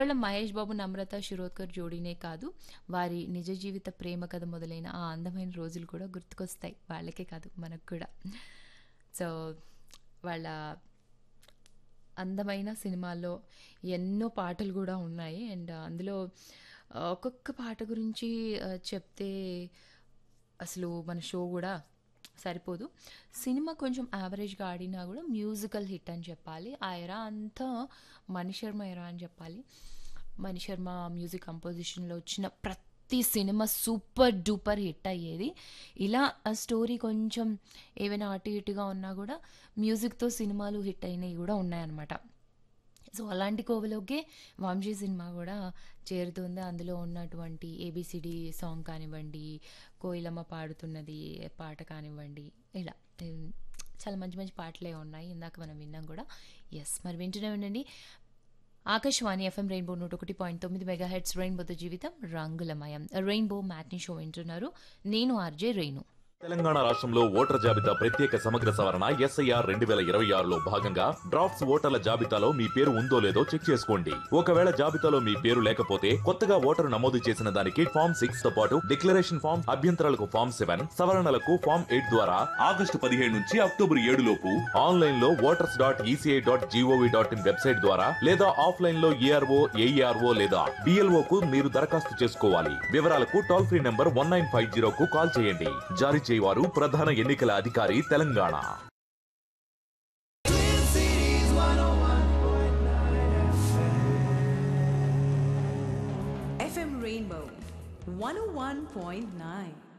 కేవలం మహేష్ బాబు నమ్రత శిరోద్కర్ జోడీనే కాదు వారి నిజ జీవిత ప్రేమ కథ మొదలైన ఆ అందమైన రోజులు కూడా గుర్తుకొస్తాయి వాళ్ళకే కాదు మనకు కూడా సో వాళ్ళ అందమైన సినిమాల్లో ఎన్నో పాటలు కూడా ఉన్నాయి అండ్ అందులో ఆ, ఒక్కొక్క పాట గురించి ఆ, చెప్తే అసలు మన షో కూడా సరిపోదు సినిమా కొంచెం యావరేజ్గా ఆడినా కూడా మ్యూజికల్ హిట్ అని చెప్పాలి ఆ ఎరా అంతా మణి శర్మ ఎరా అని చెప్పాలి మణి శర్మ మ్యూజిక్ కంపోజిషన్లో వచ్చిన ప్రతి సినిమా సూపర్ డూపర్ హిట్ అయ్యేది ఇలా ఆ స్టోరీ కొంచెం ఏవైనా అటు ఇటుగా ఉన్నా కూడా మ్యూజిక్తో సినిమాలు హిట్ అయినవి కూడా ఉన్నాయన్నమాట సో అలాంటి కోవలోకే వంశీ సినిమా కూడా చేరుతుంది అందులో ఉన్నటువంటి ఏబిసిడి సాంగ్ కానివ్వండి కోయిలమ్మ పాడుతున్నది పాట కానివ్వండి ఇలా ఉమ్, చాలా మంచి మంచి పాటలే ఉన్నాయి ఇందాక మనం విన్నాం కూడా ఎస్ మరి వింటూనే ఉండండి ఆకాశవాణి ఎఫ్ఎం రెయిన్బో నూట ఒకటి పాయింట్ తొమ్మిది మెగా హెడ్స్ రెయిన్బోతో జీవితం రంగులమయం రెయిన్బో మ్యాట్నీ షో వింటున్నారు నేను ఆర్జే రేణు తెలంగాణ రాష్ట్రంలో ఓటర్ జాబితా ప్రత్యేక సమగ్ర సవరణ ఎస్ఐఆర్ రెండు వేల ఇరవై ఆరులో భాగంగా డ్రాఫ్ట్స్ ఓటర్ల జాబితాలో మీ పేరు ఉందో లేదో చెక్ చేసుకోండి ఒకవేళ జాబితాలో మీ పేరు లేకపోతే కొత్తగా ఓటరు నమోదు చేసిన దానికి ఫామ్ సిక్స్ తో పాటు డిక్లరేషన్ ఫామ్ అభ్యంతరాలకు ఫామ్ సెవెన్ సవరణలకు ఫామ్ ఎయిట్ ద్వారా ఆగస్టు పదిహేడు నుంచి అక్టోబర్ ఏడు లోపు ఆన్లైన్ లో voters dot ECI dot G O V dot in website ద్వారా లేదా ఆఫ్లైన్ లో ఏఆర్ఓ ఏఈఆర్ఓ లేదా బిఎల్ఓ కు మీరు దరఖాస్తు చేసుకోవాలి వివరాలకు toll free number one nine five zero కు కాల్ చేయండి జారీ చేయవారు ప్రధాన ఎన్నికల అధికారి తెలంగాణ FM Rainbow 101.9.